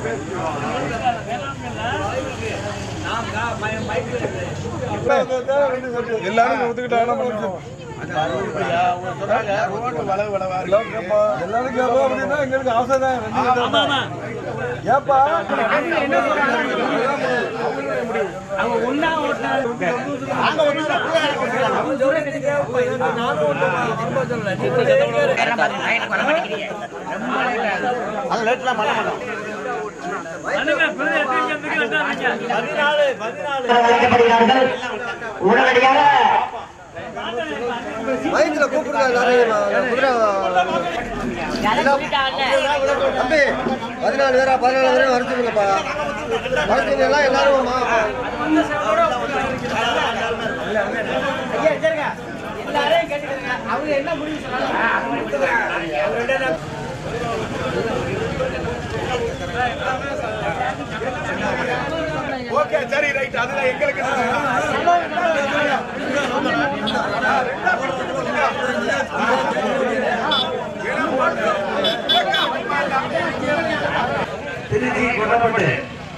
எல்லாரும் ஒத்துக்கிட்டாங்கன்னா பண்ணுவோம் எல்லாரும் கேட்பா. எல்லாரும் கேட்பா அப்படின்னா எங்களுக்கு ஆசை தான் ரெண்டு பேரும் தான். ஏப்பா அழைக்கப்படுகிறார்கள் உடனடியாக மைக்ல கூப்பிடுங்க எல்லாரையும் நான் குதிரை தம்பி பதினாலு பேரா பதினாலு பேரும் வரைச்சுங்கப்பா வரைச்சிங்கன்னா எல்லாரும் மா- ஓகே சரி ரைட் அதுதான் எங்களுக்கு திருச்சி கொல்லப்பட்டு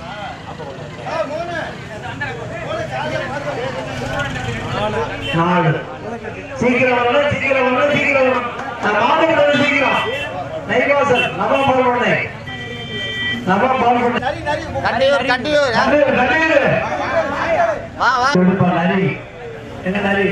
நாலு சீக்கிரம் வரணும் சீக்கிரம் வரணும் சீக்கிரம் வரணும் நான் மாட்டுக்கு வரணும் சீக்கிரம் நைவாசல் நவம் பால் பண்ணு நவம் பால் பண்ணு கண்டியூர் கண்டியூர் கண்ணீர் கண்ணீர் வா வா கொடுப்பா நரி என்ன நரி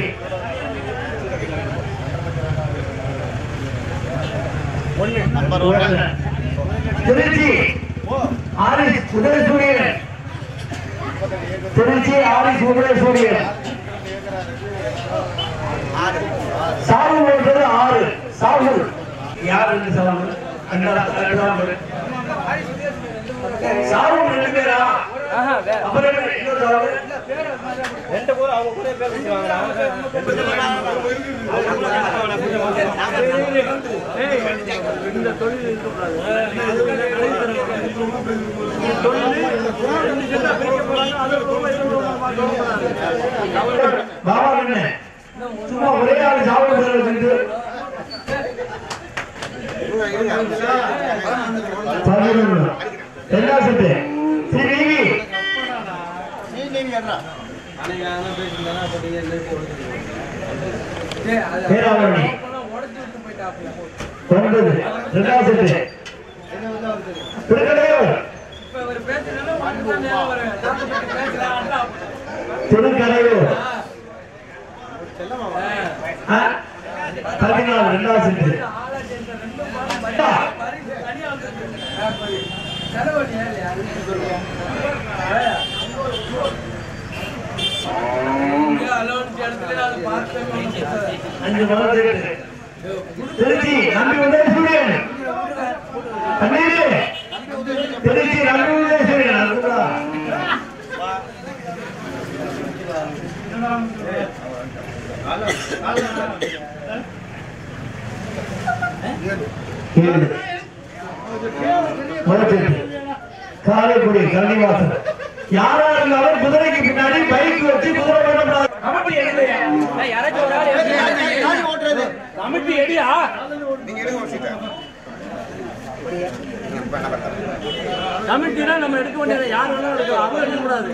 ஒன்று திருச்சி ஆரிஸ் உதயசூரியன் திருச்சி ஆரிஸ் உதயசூரியன் சாவு போட்டது ஆறு சாவு யார் ரெண்டு சாவு சாவு ரெண்டு பேரா அப்புறம் என்ன இன்னொரு சாவு பாபா என்ன சும்மா ஒரே ஆள் சாப்பிட வச்சுட்டு பதினொன்று என்ன செட்டு ஸ்ரீ விவி பேராவணி ஒன்பது ரெண்டாவது செட்டு திருக்கடையூர் திருக்கடையூர் ஆ? பதினாலு ரெண்டாவது செட்டு அஞ்சு மணி செட்டு திருச்சி நம்பி உதயசூரியன் கண்ணீர் திருச்சி நம்பி உதயசூரியன் அதுதா ஏழு முதல் காரைக்குடி கன்னிவாசன் யாரா இருந்தாலும் குதிரைக்கு பின்னாடி பைக் வச்சு குதிரை ஓடக்கூடாது நீங்க எடுங்க ஒரு சீட்டை கமிட்டினா நம்ம எடுக்க வேண்டியது யார் வேணாலும் எடுக்கலாம் அவங்க எடுக்கக்கூடாது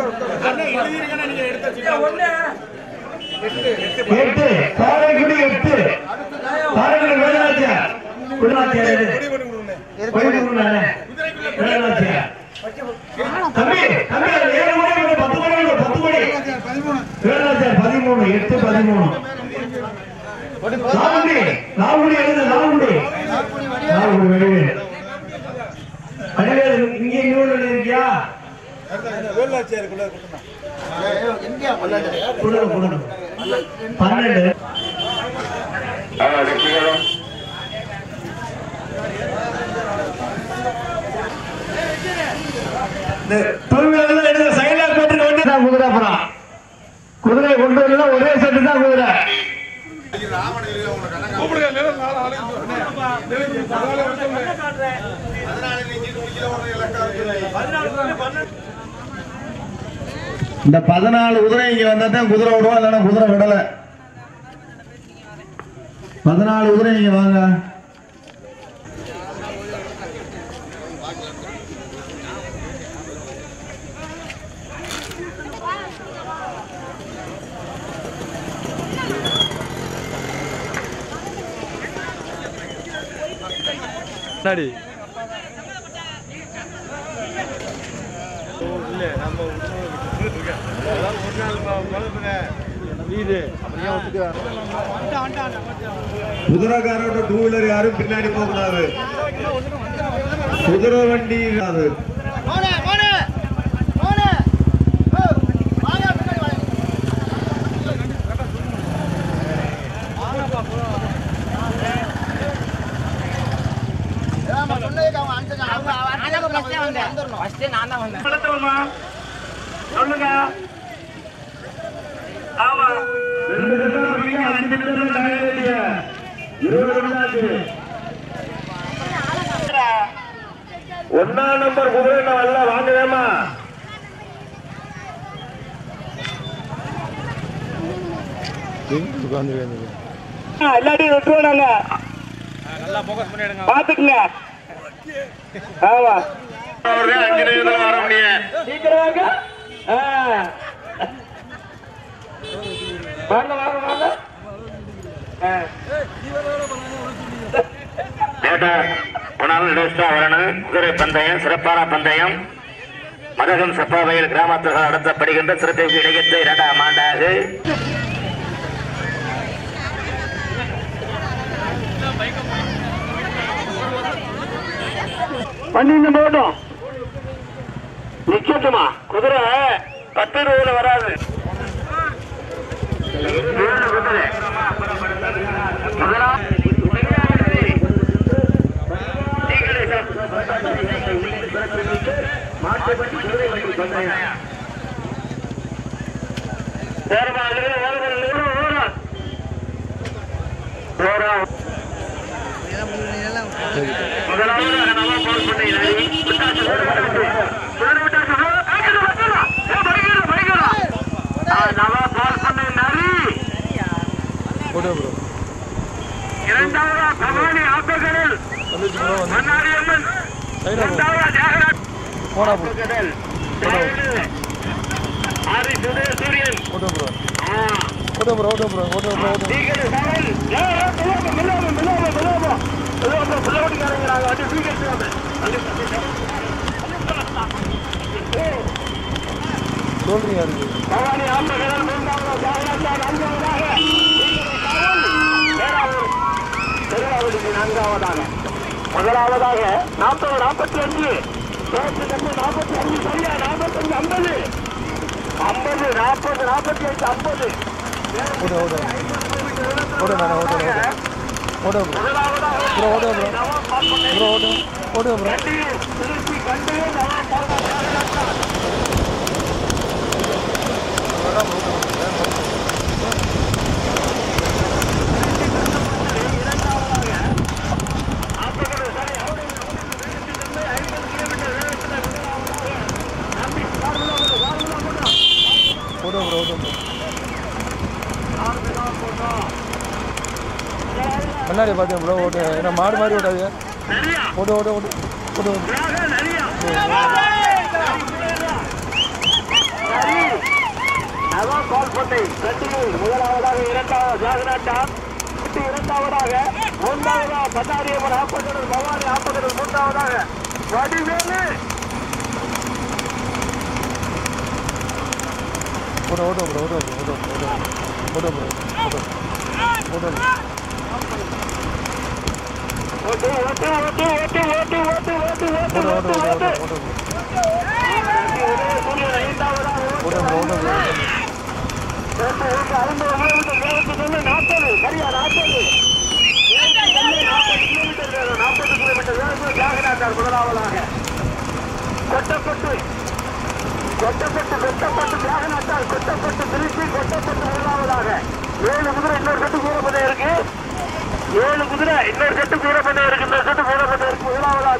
எட்டு காரைக்குடி எட்டு காரைக்குடி வேலாச்சியார் குருநாச்சியார் எது கோயிலுக்குள்ளானே வேலாச்சியார் தம்பி தம்பி அது ஏழு கோடி இல்லை, பத்து கோடி இல்லை, பத்து கோடி வேலாச்சியார் பதிமூணு எட்டு பதிமூணு நாகுடி நாகுடி எழுது நாகுடி நாகுடி வெளியே அடிவேல் இங்க இன்னொன்று இருக்கியா வேலாச்சியாருக்குள்ள கொடுங்க கொடுங்க பன்னெண்டு இந்த தொழிலாளர்கள் எடுத்து சைலா போட்டு வண்டி தான் குதிரை அப்புறம் குதிரை கொண்டு வரல ஒரே செட்டு தான் குதிரை கூப்பிடுங்க இல்லைன்னா நாலு ஆளுக்கு சொன்னேன். பதினாலு வருஷம் பதினாலு நீ சீட்டு முடிக்கல உடனே இலக்கா இருக்கு. இந்த பதினாலு குதிரை இங்க வந்தா தான் குதிரை விடுவோம் இல்லைன்னா குதிரை விடல பதினாலு குதிரை இங்க வாங்க முன்னாடி குதிரைக்காரோட டூ வீலர் யாரும் பின்னாடி போகக்கூடாது குதிரை வண்டி அது சொல்லுங்க ஆமா ரெண்டு நிமிஷம் பிடிங்க, அஞ்சு நிமிஷம் time இல்லையே. இருபது நிமிஷம் ஆச்சு. ஒன்னா நம்பர் குதிரை நான் வரல வாங்குவேமா உட்காந்து எல்லாத்தையும் விட்டுருவோம் நாங்க பாத்துக்குங்க ஆமா அஞ்சு நிமிஷம் வர முடியும் சீக்கிரம் வாங்க ஆ. வாங்க வாங்க வாங்க ஆ. லேட்டா போனாலும் லேட்டா வரணும் குதிரை பந்தயம் சிறப்பான பந்தயம் மதகம் சப்பாவையில் கிராமத்தில் நடத்தப்படுகின்ற சிறப்பிற்கு இடையத்தை இரண்டாம் ஆண்டாக வண்டி இன்னும் போகட்டும் நிக்கட்டுமா குதிரை பத்து ரூபாயில வராது ஏழு குதிரை முதலாம் முதலாவதாக நம்ம போல் பண்ணி விட்டாச்சு விட்டாச்சு நவா பால் பண்ணை நரி போட்டோ ப்ரோ இரண்டாவதா பவானி ஆப்பகடல் வந்துச்சு ப்ரோ வந்து மன்னாரி அம்மன் சைடா ப்ரோ இரண்டாவதா ஜாகராஜ் போடா ப்ரோ ஆப்பகடல் ஆரி சுதே சூரியன் போட்டோ ப்ரோ ஆ ஓட்டோ ப்ரோ ஓட்டோ ப்ரோ ஓட்டோ ப்ரோ ஓட்டோ சீக்கிரம் சவால் ஏ ஏ மில்லாம மில்லாம மில்லாம மில்லாம மில்லாம புல்லவடிக்காரங்க நாங்க வந்து சீக்கிரம் சொல்றீங்க இருக்கு பவானி ஆப்பகடல் மூன்றாவதா ஜாகராஜ் நான்காவதாக பேராவூர் பெருவாவூருக்கு நான்காவதாக முதலாவதாக நாற்பது நாற்பத்தி அஞ்சு நாற்பத்தி அஞ்சு சரியா நாற்பத்தஞ்சு ஐம்பது ஐம்பது நாற்பது நாற்பத்தி அஞ்சு ஐம்பது ஓட்டோ ஓட்டோ ஓட்டோ மேடம் ஓட்டோ ஓட்டோ ஓட்டோ ப்ரோ முதலாவதாக ப்ரோ ஓட்டோ ப்ரோ ப்ரோ ஓட்டோ ஓட்டோ ப்ரோ திருச்சி கண்டு நவம் பார்க்க ஓட்டோ ப்ரோ ஓட்டோ ப்ரோ கண்ணாடி பார்த்தேன் ப்ரோ ஓட்டு ஏன்னா மாடு மாதிரி ஓட்டாது ஓட்டு ஓட்டு ஓட்டு ஓட்டு ஓட்டு நவம் பால்பட்டை கட்டியில் முதலாவதாக இரண்டாவது ஜாகநாட்டாம் இரண்டாவதாக மூன்றாவதாக பத்தாரியம்மன் ஆப்பகடல் பவானி ஆப்பகடல் மூன்றாவதாக வடிவேலு ஓட்டோ ஓட்டோ ப்ரோ ஓட்டோ ப்ரோ ஓட்டோ ப்ரோ ஓட்டோ ப்ரோ ஓட்டோ ஓட்டோ ஓட்டு ஓட்டு ஓட்டு ஓட்டு ஓட்டு ஓட்டு ஓட்டு ஓட்டு ஓட்டோ ஓட்டோ ஓட்டு ஓட்டோ ஓட்டு ஓட்டோ சூரியன் ஐந்தாவதாக ஓட்டோ ப்ரோ ஓட்டோ ப்ரோ ஓட்டு ஓட்டு ஐம்பது கிலோமீட்டர் வேகத்துக்கு வந்து நாற்பது சரியா நாற்பது நாற்பது கிலோமீட்டர் வேகம் நாற்பது கிலோமீட்டர் வேகத்தில் ஜாகநாட்டார் முதலாவதாக கொட்டப்பட்டு கொட்டப்பட்டு கொட்டப்பட்டு தியாகநாட்டார் கொட்டப்பட்டு திருச்சி கொட்டப்பட்டு முதலாவதாக ஏழு குதிரை இன்னொரு செட்டு வீரப்பதம் இருக்கு ஏழு குதிரை இன்னொரு செட்டு வீரப்பதம் இருக்கு இந்த செட்டு வீரப்பதம் இருக்கு முதலாவதாக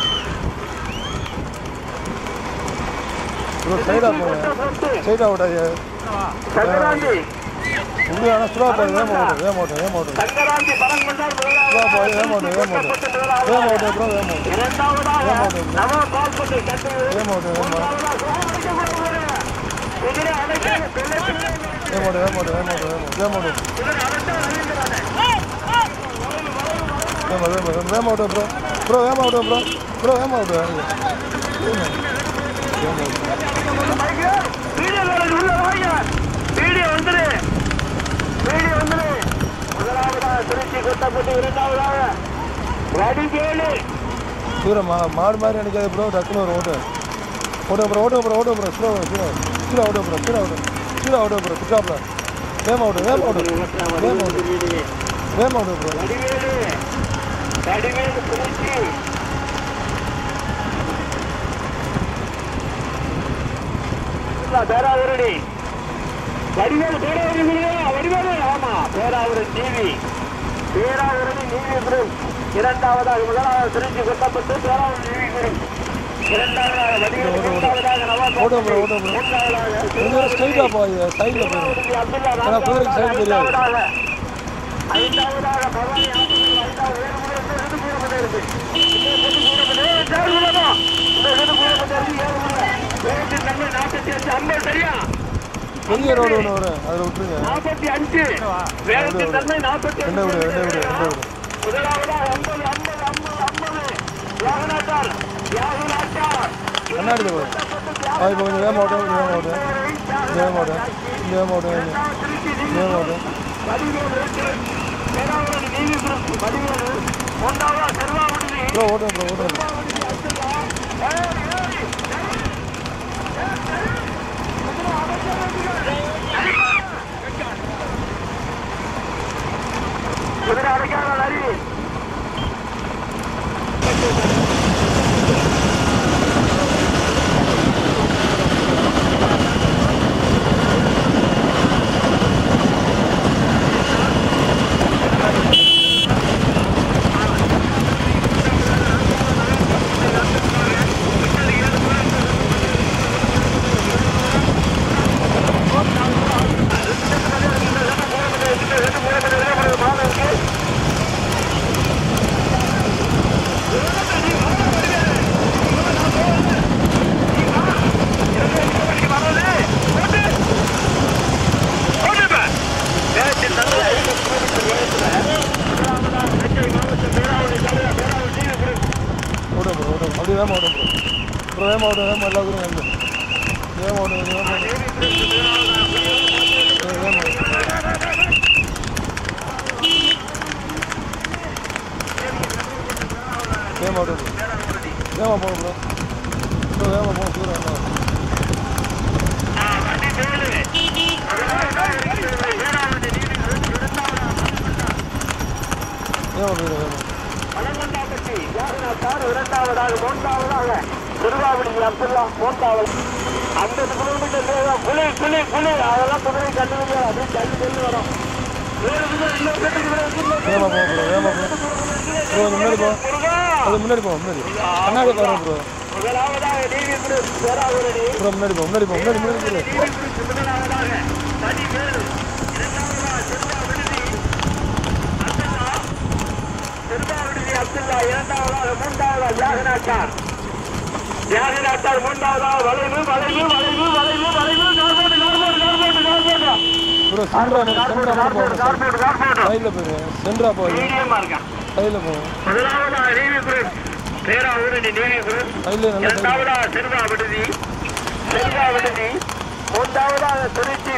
ப்ரோ சைடாக போங்க கொட்டப்பட்டு சைடாக ஓட்டாது சங்கராந்தி உள்ளே ஆனால் ஸ்லோ போகுது வேம் ஓட்டும் வேம் ஓட்டும் வேம் ஓட்டும் சங்கராந்தி பலம் கொண்டார் ஸ்லோ போகுது வேம் ஓட்டும் வேம் ஓட்டும் கொட்டப்பட்டு வேம் முதலாவதாக ஓட்டும் ப்ரோ வேம் ஓட்டும் இரண்டாவதாக வேம் ஓட்டும் நவ பால்பட்டு கட்டு வேம் ஓட்டும் வேம் ஓட்டும் குதிரை அடைக்க வேம் ஓட்டும் வேம் ஓட்டும் வேம் ஓட்டும் வேம் ஓட்டும் குதிரை அடைச்சா அறிவிக்கிறாங்க வேம் ஓட்டும் வேம் ஓட்டும் ப்ரோ ப்ரோ வேமா விடுவோம் ப்ரோ ப்ரோ வேமா விடுவேன் வீடியோ காலேஜ் உள்ள வாங்க வீடியோ வந்துரு வீடியோ வந்துரு முதலாவதாக திருச்சி கொட்டப்பட்டு இரண்டாவதாக வடிவேலு தூரம் மா மாடு மாதிரி நினைக்காது ப்ரோ டக்குன்னு ஒரு ஓட்டு ஓட்டு ப்ரோ ஓட்டு ப்ரோ ஓட்டு ப்ரோ ஸ்லோ ஸ்லோ ஸ்லோ ஓட்டு ப்ரோ ஸ்லோ ஓட்டு ஸ்லோ ஓட்டு ப்ரோ பிக்காப்ல வேமா ஓட்டு வேமா ஓட்டு வேமா ஓட்டு வேமா ஓட்டு ப்ரோ வடிவேலு வடிவேலு திருச்சி பேராவூரணி வடிவேலு பேராவூரணி வடிவேலு ஆமா பேராவூரணி டிவி பேராவூரணி நீவி குரூப் இரண்டாவதாக முதலாவது திருச்சி கொட்டப்பட்டு பேராவூரணி நீவி குரூப் இரண்டாவதாக வடிவேலு மூன்றாவதாக நவாப் ஓட்டு ப்ரோ ஓட்டு ப்ரோ மூன்றாவதாக கொஞ்சம் ஸ்ட்ரைட்டாக போய் சைடில் போயிடும் ஏன்னா குதிரைக்கு சைடு தெரியாது ஐந்தாவதாக பவானி ஐந்தாவது வேறுபடுறது ரெண்டு கூடப்பட்டு இருக்கு இன்னும் ரெண்டு கூடப்பட்டு ஏழு கூடப்பா இன்னும் ரெண்டு கூடப்பட்டு இருக்கு ஏழு கூட வேகத்தின் தன்மை நாற்பத்தி அஞ்சு ஐம்பது சரியா பெரிய ரோடு ஒன்று வரும் அதில் விட்டுருங்க நாற்பத்தி அஞ்சு வேகத்தின் தன்மை நாற்பத்தி ரெண்டே விடு ரெண்டே விடு ரெண்டே விடு முதலாவதாக ஐம்பது ஐம்பது ஐம்பது ஐம்பது யாகநாட்டார் யாகநாட்டார் கண்ணாடி போய் ஆ இப்போ கொஞ்சம் வேமா ஓட்டு கொஞ்சம் வேமா ஓட்டு வேமா ஓட்டு இந்த வேமா ஓட்டு இந்த வேமா ஓட்டு பேராவூரணி நீதி குரூப் வடிவேலு மூன்றாவதா செல்வாவுடி ப்ரோ ஓட்டு ப்ரோ ஓட்டு குதிரை அடைக்காத நரி ஓட்டு ப்ரோ ஓட்டு அப்படியே வேமா ஓட்டு ப்ரோ ப்ரோ வேமா ஓட்டு வேமா எல்லா ஊரும் வந்து வேமா ஓட்டு வேமா ஓட்டு வேமா ஓட்டு வேமா ஓட்டு ப்ரோ வேமா போங்க ப்ரோ ப்ரோ வேமா போங்க தூரம் வேமா வேமா போயிடும் வேமா பழங்கண்டாப்பட்டி யாகநாட்டார் இரண்டாவதாக மூன்றாவதாக திருவாவடி அப்துல்லா மூன்றாவது ஐம்பது கிலோமீட்டர் தூரம் புலி புலி புலி அதெல்லாம் குதிரை கண்டு முடியாது அப்படியே தள்ளி தள்ளி வரும் ஏழு குதிரை இன்னொரு ரெண்டு குதிரை இன்னொரு வேமா போங்க ப்ரோ வேமா போங்க ப்ரோ முன்னாடி போ முருகா அது முன்னாடி போ முன்னாடி கண்ணாடி பாருங்க ப்ரோ முதலாவதாக நீதி குரூப் பேராவூரணி ப்ரோ முன்னாடி போ முன்னாடி போ முன்னாடி முன்னாடி ப்ரோ நீதி குரூப் முதலாவதாக தனி வேல் இரண்டாவதாக திருவா விடுதி அப்துல்லா திருவா விடுதி அப்துல்லா இரண்டாவதாக மூன்றாவதாக யாகநாட்டார் யாகநாட்டார் மூன்றாவதாக வளைவு வளைவு வளைவு வளைவு வளைவு கார்போர்டு கார்போர்டு கார்போர்டு கார்போர்டு ப்ரோ சென்ட்ரா சென்ட்ரா கார்போர்டு போங்க கார்போர்டு கார்போர்டு சைடில் போயிருங்க சென்ட்ரா போய் மீடியமா இருக்கா சைடில் போங்க முதலாவதாக நீதி குரூப் பேராவூரணி நீதி குரூப் சைடில் நல்லா சைடு இரண்டாவதாக செல்வா விடுதி செல்வா விடுதி மூன்றாவதாக திருச்சி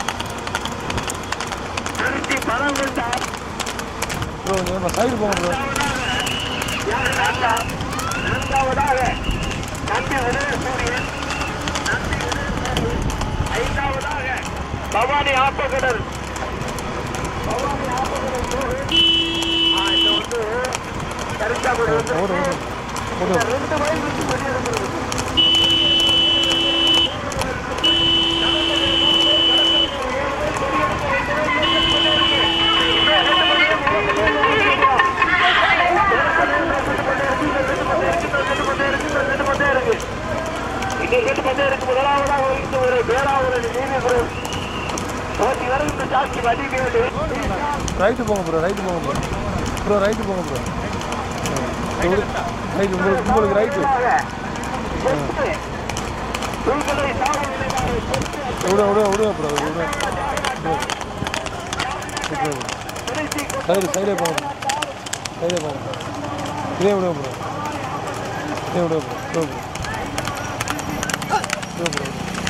திருச்சி பழங்குண்டார் ப்ரோ கொஞ்சம் சைடு போங்க ப்ரோ யாகநாட்டார் இரண்டாவதாக நம்பி உதயசூரியன் நம்பி உதயசூரியன் ஐந்தாவதாக பவானி ஆப்பகடல் பவானி ஆப்பகடல் கோவில். ஆ, இது வந்து கருத்தாக்குடி வந்து ஓடு ஓடு ஓடு ரெண்டு மைல் விட்டு வெளியே இருக்கிறது முதலாவதாக வைத்து ஒரு பேராவூரணி நீதிபுரம் போட்டி வரைந்து ஜாஸ்தி வடிவேலு ரைட்டு போங்க ப்ரோ ரைட்டு போங்க ப்ரோ ப்ரோ ரைட்டு போங்க ப்ரோ ரைட்டு உங்களுக்கு உங்களுக்கு ரைட்டு உங்களை சாவு நிலையாக விட விட விடுங்க ப்ரோ விடுங்க சைடு சைடே போங்க சைடே போங்க இதே விடுவோம் ப்ரோ இதே விடுவோம் ப்ரோ விடுவோம் ப்ரோ விடுவோம் ப்ரோ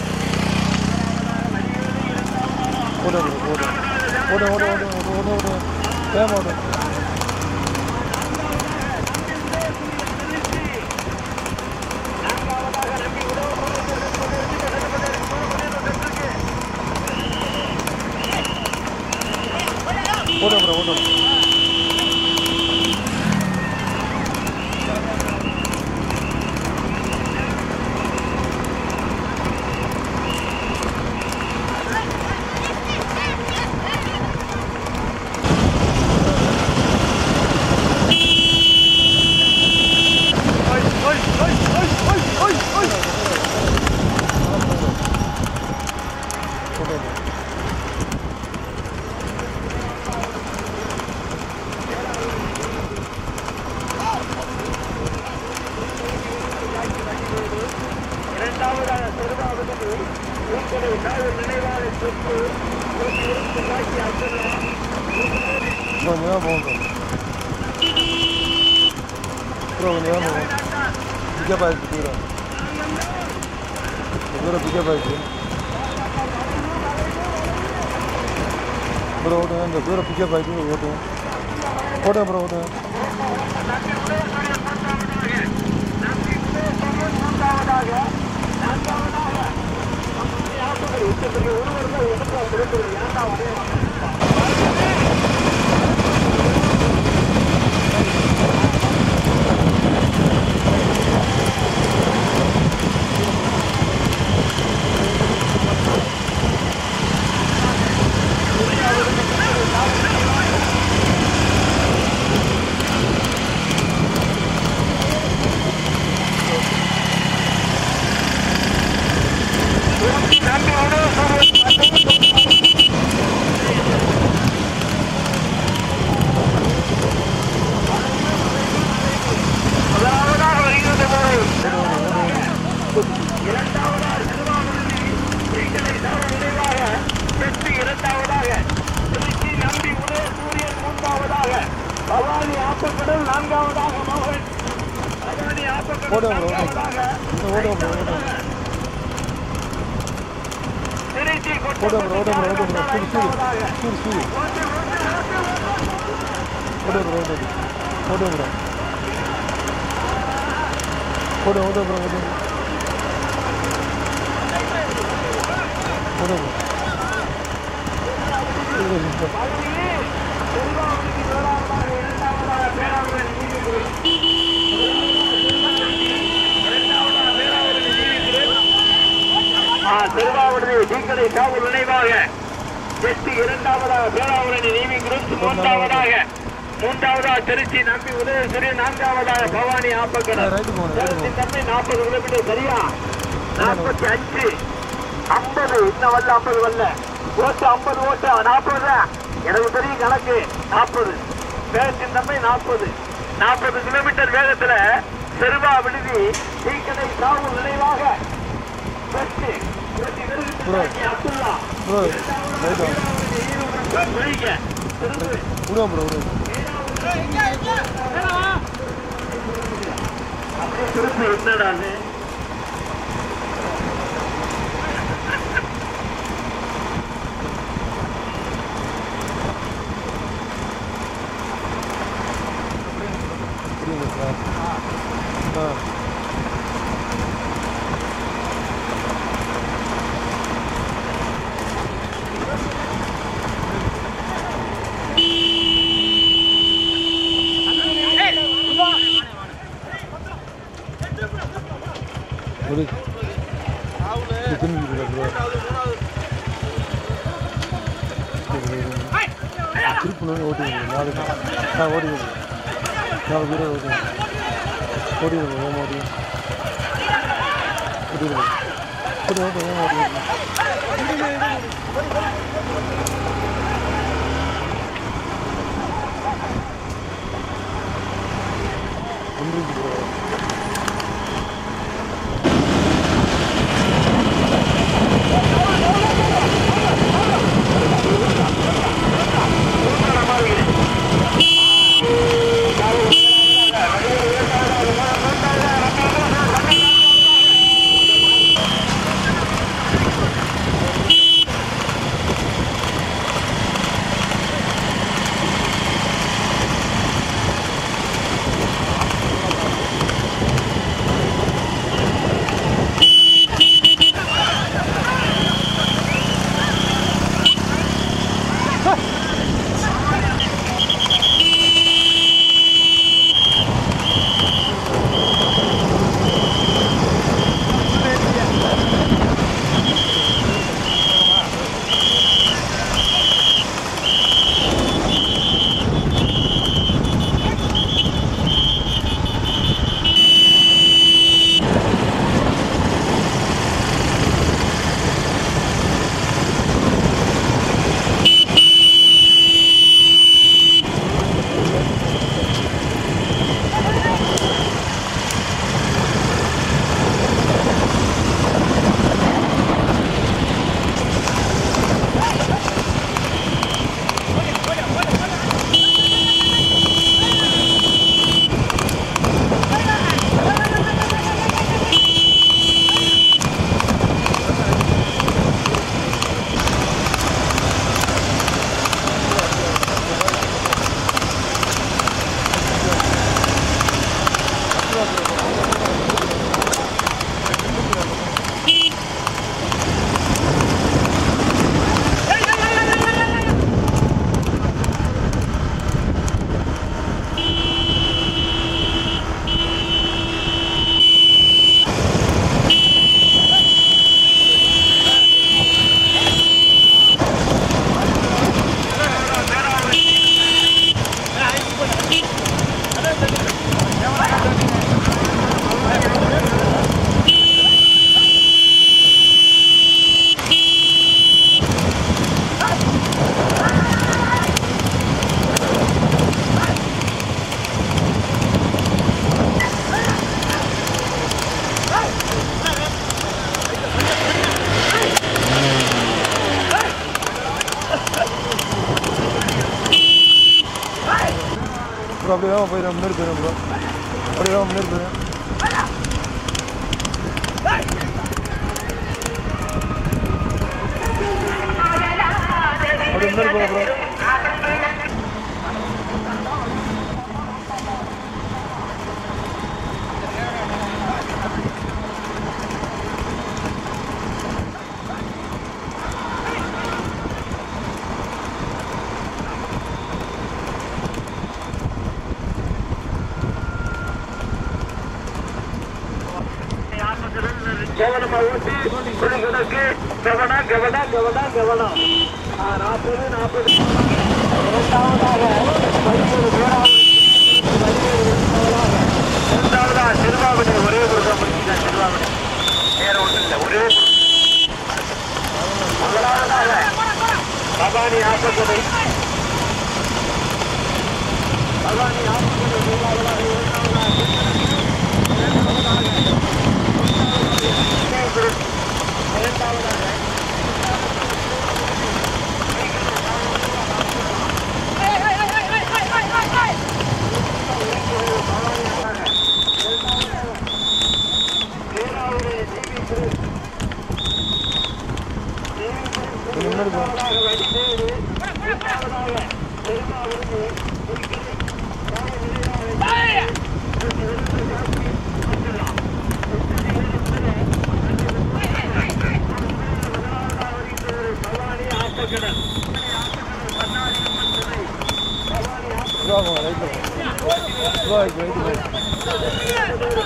ஓட ப்ரோ ஓட ஓட ஓட ஓட ஓட ஓட ஓட வேகமாக ஓட ஓட ப்ரோ ஓட ஓட ப்ரோ இரண்டாவதாக சிறுவாவது உங்களை நாள் நினைவாக சொத்து அப்துல்லா கொஞ்சம் நேரம் போகும் ப்ரோ கொஞ்சம் நேரம் போகும் பிக்கப் ஆகிடுச்சு தூரம் தூரம் பிக்கப் ஆகிடுச்சு ப்ரோ ஓட்டுங்க இந்த தூரம் பிக்கப் ஆகிட்டு ஓட்டுங்க ஓட்டுங்க ப்ரோ ஓட்டுங்க முதலாவதாக வருகிறது போது இரண்டாவதாக திருவாவூரில் எங்களை தவறு நினைவாக வெற்றி இரண்டாவதாக திருச்சி நம்பி உதய சூரியன் மூன்றாவதாக பவானி ஆப்பக்கடல் நான்காவதாக மோகன் பவானி ஆப்பக்கடல் ஓடுங்க ப்ரோ நான்காவதாக ஓடுங்க ப்ரோ ஓடுங்க திருச்சி ஓடுங்க ப்ரோ ஓடுங்க ப்ரோ ஓடுங்க ப்ரோ சூடு சூடு சூடு சூடு ஓடுங்க ப்ரோ ஓடுங்க ஓடுங்க ப்ரோ ஓடு ஓடு ப்ரோ ஓடு ஓடு ப்ரோ திருவாவூரணி தீக்கடை சாவு நினைவாக வெற்றி இரண்டாவதாக பேராவூரணி நீவி குரூப் மூன்றாவதாக மூன்றாவதாக திருச்சி நம்பி உதயசூரி நான்காவதாக பவானி ஆப்பக்கடல் ரைட்டு போகணும் ரைட்டு சேலத்தின் தம்பி நாற்பது கிலோமீட்டர் சரியா நாற்பத்தி அஞ்சு ஐம்பது இன்னும் வரல ஐம்பது வரல ஓட்டு ஐம்பது ஓட்டு நாற்பது தான் எனக்கு தெரியும் கணக்கு நாற்பது வேகத்தின் தம்பி நாற்பது நாற்பது கிலோமீட்டர் வேகத்துல செருவா விடுதி டீக்கடை சாவு நினைவாக வெற்றி வெற்றி Bro. வெற்றி அப்துல்லா ப்ரோ ரைட் புரியுங்க விடுவோம் ப்ரோ விடுவோம் திருப்பி என்னடா புரியுங்க சார் ஆ ஒரு திரும்பி ப்ரோ திருப்பணும் ஓட்டுங்க நாலு ஆ ஓடுங்க நாலு பேர் ஓடுங்க ஓடிடுங்க வேகமாக ஓடிங்க ஓடிடுங்க ஓடி ஓடி வேகமாக ஓடிங்க ஒன்றுக்கு ப்ரோ ஆ ப்ரோ அப்படியே வேகமாக போயிடும் முன்னாடி போயிடும் ப்ரோ அப்படியே வேகமாக முன்னாடி போயிடும் அப்படியே முன்னாடி போக ப்ரோ கவனமா ஊட்டி குடிக்கிறதுக்கு கவனம் கவனம் கவனம் கவனம் ஆ, நாற்பது நாற்பது இரண்டாவதாக பதினேழு பேராவது பதினேழு இரண்டாவதாக மூன்றாவதா சிறுவாபடி ஒரே ஒரு தான் முடிச்சுட்டேன் சிறுவாபடி வேற ஒன்றும் இல்லை ஒரே ஒரு. முதலாவதாக பவானி ஆப்பத்துறை பவானி ஆப்பத்துறை முதலாவதாக இரண்டாவதாக கொஞ்சம் முன்னாடி போ ப்ரோ ரைட்டில் ப்ரோ ரைட்டு ரைட்டு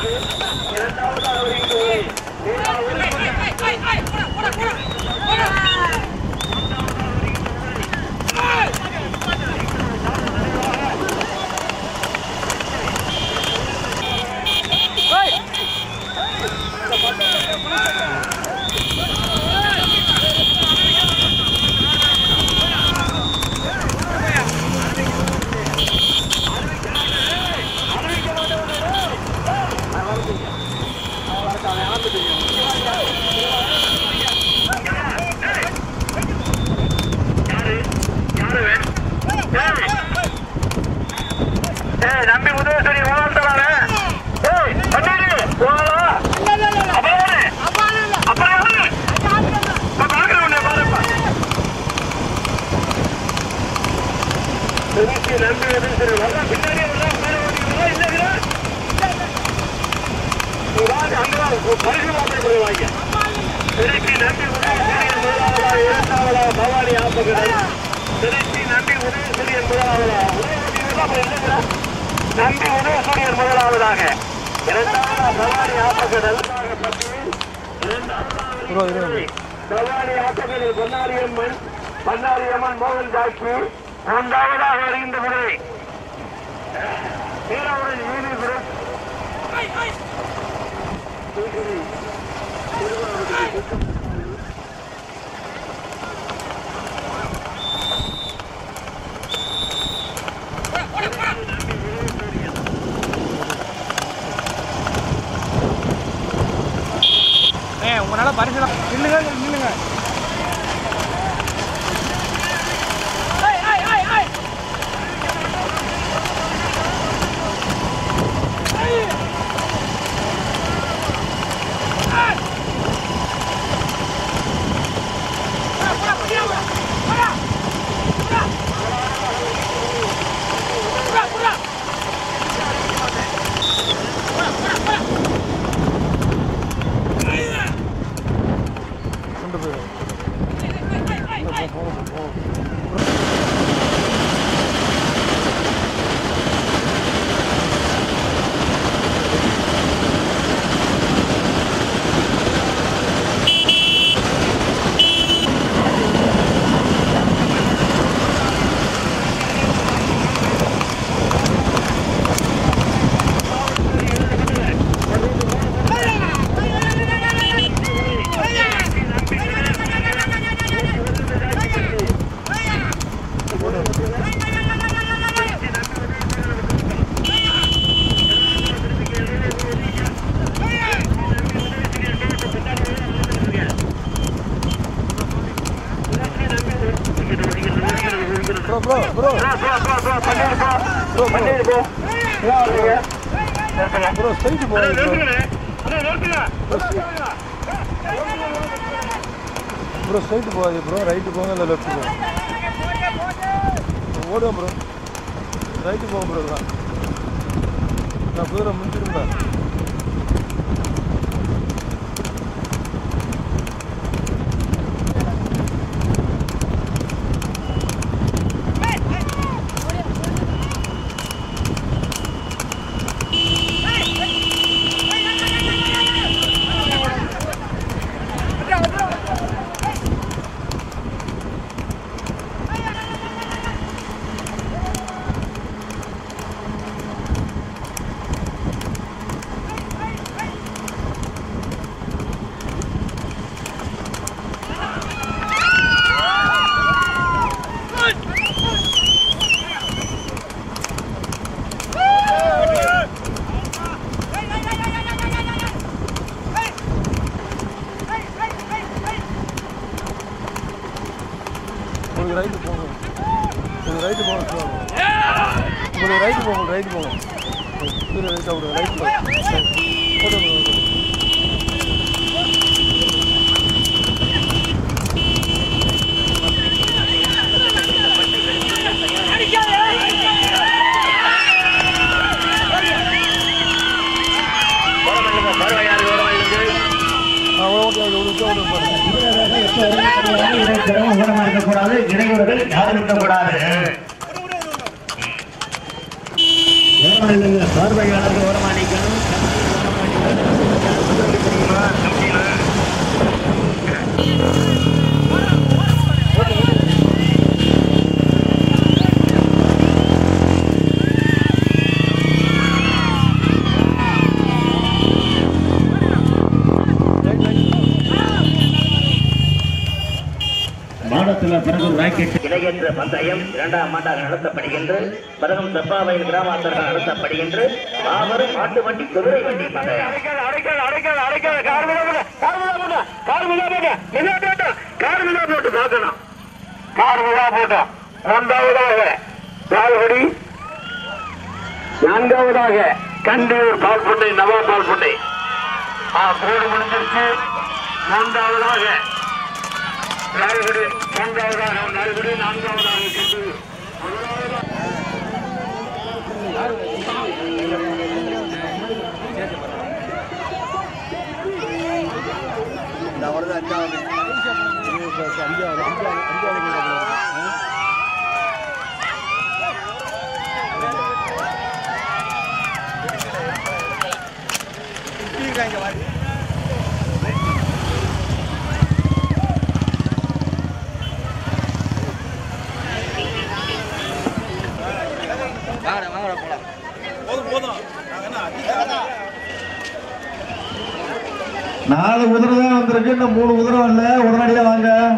ஏய் நம்பி உதவி ஓனால் தரானே ஏய் பண்ணாரு ஓனாலா அப்புறம் அப்புறம் எவனு? இப்ப பார்க்கிறேன் உன்னை, பாருப்பா. திருச்சி நம்பி உதவி சரி வர்றா பின்னாடியே வர்றா மேலே ஓடிக்கிறா இல்லைங்களா நீ வாங்க அங்க வா பரிசு மாத்திரை போய் வாங்க திருச்சி நம்பி உதவி சூரியன் முதலாவதா இரண்டாவதா பவானி ஆப்பகடல் திருச்சி நம்பி உதவி சூரியன் முதலாவதா உதவி அப்புறம் இல்லைங்களா நம்பி உதயசூரியன் முதலாவதாக இரண்டாவதா பவானி ஆப்பகடல் ப்ரோ இருங்க பவானி ஆப்பகடல் பொன்னாரியம்மன் பன்னாரியம்மன் மோகன் ஜாக்கி மூன்றாவதாக வருகின்ற குதிரை வீராவுடன் நீதிபுரம் உங்களால பரிசு நில்லுங்க நில்லுங்க கொண்டு போயிடும் bro bro bro bro straight போகாது ப்ரோ ஸ்ட்ரைட் போகாது ப்ரோ ரைட்டு போங்க இல்லை லெஃப்ட் போங்க ஓடுவோம் ப்ரோ ரைட்டு போங்க ப்ரோ தான் நான் குதிரை முடிச்சிருந்தேன் உங்களுக்கு ரைட்டு போங்க உங்களுக்கு ரைட்டு போங்க சொல்லுவாங்க உங்களுக்கு ரைட்டு போங்க ரைட்டு போங்க குதிரை ரைட்டாக விடுங்க ரைட் போட்டு ஆ ஓகே ஓகே விட்டு விட்டு பாருங்க சிரமம் இருக்கக்கூடாது இடையூறுகள் யாரும் இருக்கக்கூடாது பார்வையாளர்கள் ஓரமானிக்கணும் மாடத்துல பிறகு ராக்கெட் இடையேற்ற பந்தயம் இரண்டாம் ஆண்டாக நடத்தப்படுகின்ற பதகம் செப்பாவையில் கிராமத்தர்கள் நடத்தப்படுகின்ற மாபெரும் மாட்டு வண்டி குதிரை வண்டி பந்தயம் நான்காவதாக கண்டியூர் பால் புண்டை நவா பால் புண்டை ஆ கோடு முடிஞ்சிருச்சு மூன்றாவதாக நாலுகுடி மூன்றாவதாக நாலுகுடி நான்காவதாக கண்டியூர் இந்த வருது அஞ்சாவது அஞ்சாவது அஞ்சாவது அஞ்சாவது வாங்கடா வாங்கடா போலாம் போதும் போதும் நாங்க என்ன அதிகம் நாலு குதிரை தான் வந்திருக்கு இன்னும் மூணு குதிரை வரல உடனடியாக வாங்க